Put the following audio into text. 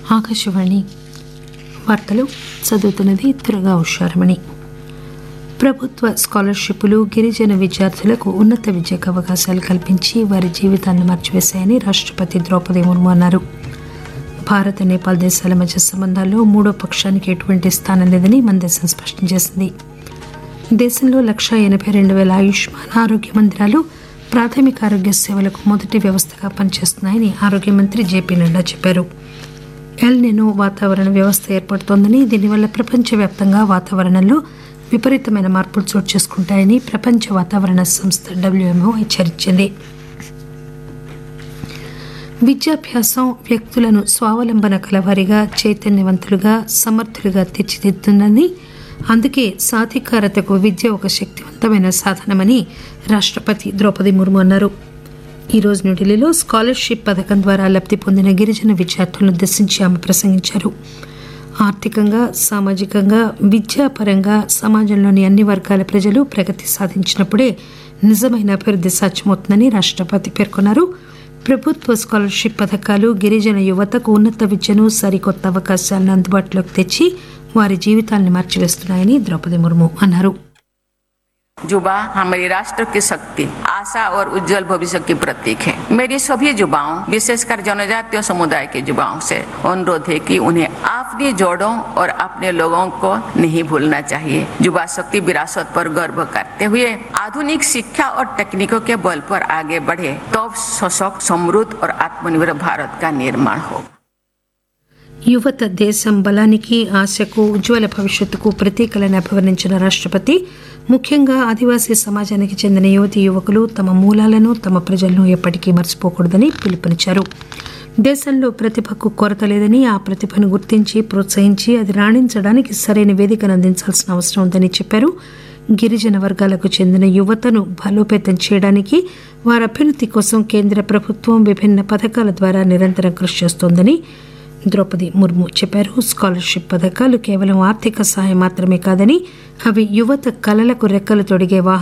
ఆకాశవాణి వార్తలు చదువుతున్నది త్వరగా ఉషారమణి ప్రభుత్వ స్కాలర్షిప్లు గిరిజన విద్యార్థులకు ఉన్నత విద్యకు అవకాశాలు కల్పించి వారి జీవితాన్ని మార్చివేశాయని రాష్టపతి ద్రౌపది ముర్ము అన్నారు భారత్ నేపాల్ దేశాల మధ్య సంబంధాల్లో మూడో పక్షానికి ఎటువంటి స్థానం లేదని మన దేశం స్పష్టం చేసింది దేశంలో లక్షా ఎనభై రెండు వేల ఆయుష్మాన్ ఆరోగ్య మందిరాలు ప్రాథమిక ఆరోగ్య సేవలకు మొదటి వ్యవస్థగా పనిచేస్తున్నాయని ఆరోగ్య మంత్రి జేపీ నడ్డా చెప్పారు ఎల్ నెనో వాతావరణ వ్యవస్థ ఏర్పడుతోందని దీనివల్ల ప్రపంచవ్యాప్తంగా వాతావరణంలో విపరీతమైన మార్పులు చోటు చేసుకుంటాయని ప్రపంచ వాతావరణ సంస్థ డబ్ల్యూఎంఓ హెచ్చరించింది విద్యాభ్యాసం వ్యక్తులను స్వావలంబన కలవారిగా చైతన్యవంతులుగా సమర్థులుగా తీర్చిదిద్దుతుందని అందుకే సాధికారతకు విద్య ఒక శక్తివంతమైన సాధనమని రాష్టపతి ద్రౌపది ముర్ము అన్నారు ఈరోజు న్యూఢిల్లీలో స్కాలర్షిప్ పథకం ద్వారా లబ్ది పొందిన గిరిజన విద్యార్థులను ఉద్దేశించి ఆమె ప్రసంగించారు ఆర్థికంగా సామాజికంగా విద్యాపరంగా సమాజంలోని అన్ని వర్గాల ప్రజలు ప్రగతి సాధించినప్పుడే నిజమైన అభివృద్ధి సాధ్యమవుతుందని రాష్టపతి పేర్కొన్నారు ప్రభుత్వ స్కాలర్షిప్ పథకాలు గిరిజన యువతకు ఉన్నత విద్యను సరికొత్త అవకాశాలను అందుబాటులోకి తెచ్చి వారి జీవితాలను మార్చివేస్తున్నాయని ద్రౌపది ముర్ము అన్నారు युवा हमारे राष्ट्र की शक्ति आशा और उज्जवल भविष्य की प्रतीक है मेरी सभी युवाओं विशेषकर जनजातीय समुदाय के युवाओं से अनुरोध है कि उन्हें अपनी जोड़ों और अपने लोगों को नहीं भूलना चाहिए युवा शक्ति विरासत पर गर्व करते हुए आधुनिक शिक्षा और तकनीकों के बल पर आगे बढ़े तो सशक्त समृद्ध और आत्मनिर्भर भारत का निर्माण होगा యువత దేశం బలానికి ఆశకు ఉజ్వల భవిష్యత్తుకు ప్రతీకలను అభివర్ణించిన రాష్టపతి ముఖ్యంగా ఆదివాసీ సమాజానికి చెందిన యువతి యువకులు తమ మూలాలను తమ ప్రజలను ఎప్పటికీ మర్చిపోకూడదని పిలుపునిచ్చారు దేశంలో ప్రతిభకు కొరత లేదని ఆ ప్రతిభను గుర్తించి ప్రోత్సహించి అది రాణించడానికి సరైన వేదికను అందించాల్సిన అవసరం ఉందని చెప్పారు గిరిజన వర్గాలకు చెందిన యువతను బలోపేతం చేయడానికి వారి అభ్యున్నతి కోసం కేంద్ర ప్రభుత్వం విభిన్న పథకాల ద్వారా నిరంతరం కృషి చేస్తోందని ద్రౌపది ముర్ము చెప్పారు స్కాలర్షిప్ పథకాలు కేవలం ఆర్థిక సహాయం మాత్రమే కాదని అవి యువత కలలకు రెక్కలు తొడిగే వాహనం